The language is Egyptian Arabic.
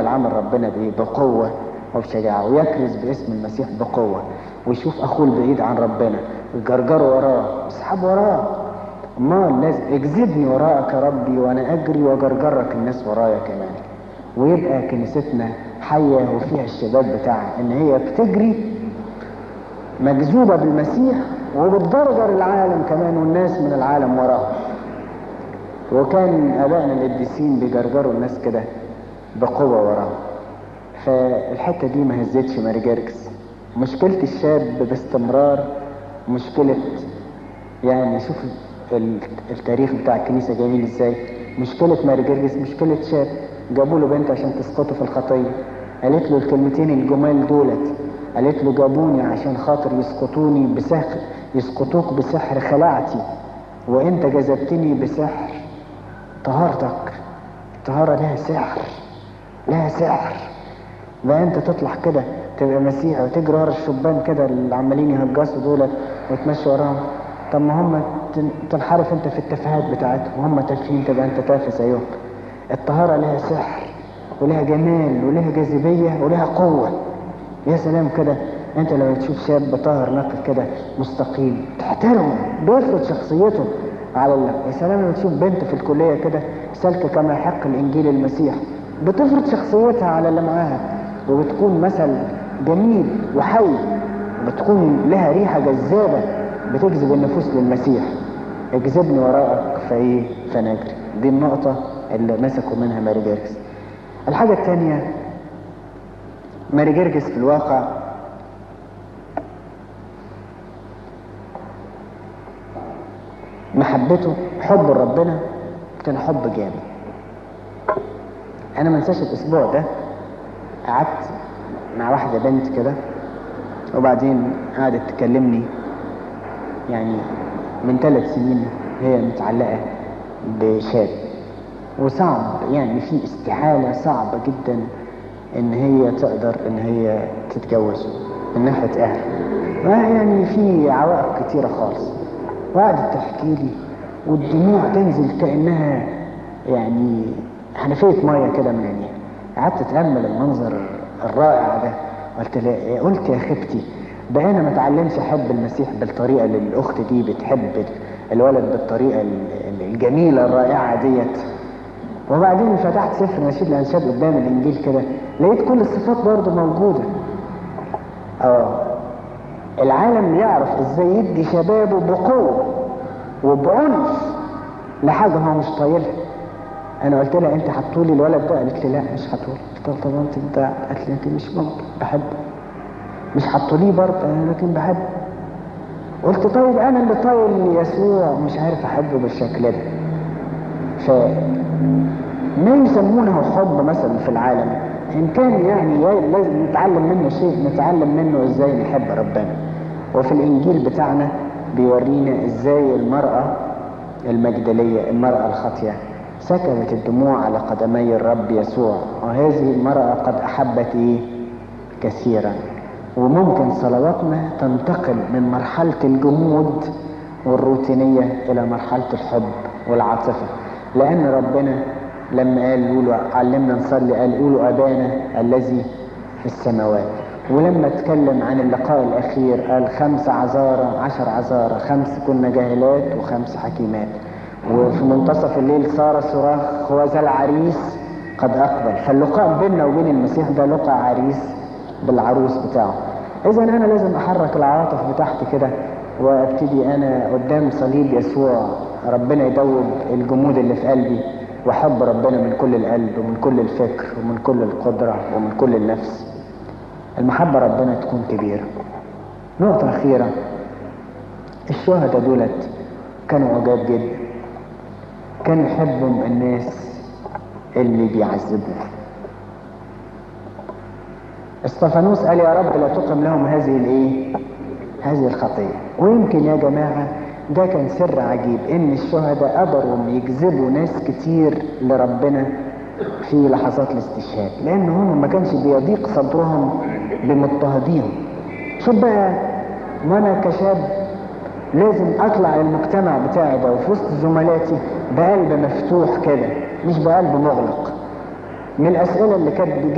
عمل ربنا بايه بقوة وبشجاعة ويكرز باسم المسيح بقوة ويشوف اخوه البعيد عن ربنا ويجرجروا وراه يسحب وراه امال لازم اجذبني وراءك يا ربي وانا اجري واجرجرك الناس ورايا كمان ويبقى كنيستنا حية وفيها الشباب بتاعها ان هي بتجري مجذوبة بالمسيح وبتجرجر العالم كمان والناس من العالم وراها وكان ابائنا القديسين بيجرجروا الناس كده بقوة وراهم فالحتة دي ما هزتش ماري جيركس مشكلة الشاب باستمرار مشكلة يعني شوف ال- التاريخ بتاع الكنيسة جميل ازاي مشكلة ماري جيرجس مشكلة شاب جابوا له بنت عشان تسقطه في الخطية قالت له الكلمتين الجمال دولت قالت له جابوني عشان خاطر يسقطوني بسحر يسقطوك بسحر خلعتي وانت جذبتني بسحر طهارتك الطهارة لها سحر لها سحر بقى انت تطلع كده تبقى مسيحي وتجري ورا الشبان كده اللي عمالين يهجصوا دولت وتمشي وراهم طب ما هم تن- تنحرف انت في التفاهات بتاعتهم وهم تافهين تبقى انت تافه زيهم الطهارة لها سحر ولها جمال ولها جاذبية ولها قوة يا سلام كده انت لما تشوف شاب طاهر نقي كده مستقيم تحترمه بيفرض شخصيته على الله يا سلام لما تشوف بنت في الكلية كده سالكة كما يحق الانجيل المسيح بتفرض شخصيتها على اللي معاها وبتكون مثل جميل وحي وبتكون لها ريحة جذابة بتجذب النفوس للمسيح اجذبني وراءك فايه فنجري دي النقطة اللي مسكوا منها ماري جيركس الحاجة الثانية ماري جرجس في الواقع محبته حب ربنا كان حب جامد انا ما انساش الاسبوع ده قعدت مع واحده بنت كده وبعدين قعدت تكلمني يعني من ثلاث سنين هي متعلقه بشاب وصعب يعني في استحاله صعبه جدا ان هي تقدر ان هي تتجوز من ناحيه اهل يعني في عوائق كتيره خالص وقعدت تحكي لي والدموع تنزل كانها يعني حنفيه ميه كده من عينيها قعدت اتامل المنظر الرائع ده قلت لها قلت يا خبتي ده انا ما اتعلمش احب المسيح بالطريقه اللي الاخت دي بتحب الولد بالطريقه الجميله الرائعه ديت وبعدين فتحت سفر نشيد الانشاد قدام الانجيل كده لقيت كل الصفات برضه موجوده اه العالم يعرف ازاي يدي شبابه بقوه وبعنف لحاجه هو مش طايلها انا قلت لها انت حطولي الولد ده قالت لي لا مش حطولي قلت لها طب انت انت قالت لي لكن مش ممكن بحبه مش حطوليه برضه انا لكن بحبه قلت طيب انا اللي طايل يسوع مش عارف احبه بالشكل ده ف ما يسمونه حب مثلا في العالم ان كان يعني لازم نتعلم منه شيء نتعلم منه ازاي نحب ربنا وفي الانجيل بتاعنا بيورينا ازاي المرأة المجدلية المرأة الخاطية سكبت الدموع على قدمي الرب يسوع وهذه المرأة قد أحبت إيه؟ كثيرا وممكن صلواتنا تنتقل من مرحلة الجمود والروتينية إلى مرحلة الحب والعاطفة لأن ربنا لما قال قولوا علمنا نصلي قال قولوا أبانا الذي في السماوات ولما اتكلم عن اللقاء الأخير قال خمس عذارى عشر عذارى خمس كنا جاهلات وخمس حكيمات وفي منتصف الليل صار صراخ هو ذا العريس قد أقبل فاللقاء بيننا وبين المسيح ده لقاء عريس بالعروس بتاعه إذا أنا لازم أحرك العواطف بتاعتي كده وابتدي أنا قدام صليب يسوع ربنا يدوب الجمود اللي في قلبي واحب ربنا من كل القلب ومن كل الفكر ومن كل القدرة ومن كل النفس المحبة ربنا تكون كبيرة نقطة أخيرة الشهداء دولت كانوا عجاب جدا كانوا يحبهم الناس اللي بيعذبوه استفانوس قال يا رب لا تقم لهم هذه الايه هذه الخطيه ويمكن يا جماعه ده كان سر عجيب ان الشهداء قدروا يجذبوا ناس كتير لربنا في لحظات الاستشهاد لان هم ما كانش بيضيق صدرهم بمضطهديهم شوف بقى ما انا كشاب لازم اطلع المجتمع بتاعي ده وفي وسط زملاتي بقلب مفتوح كده مش بقلب مغلق من الاسئله اللي كانت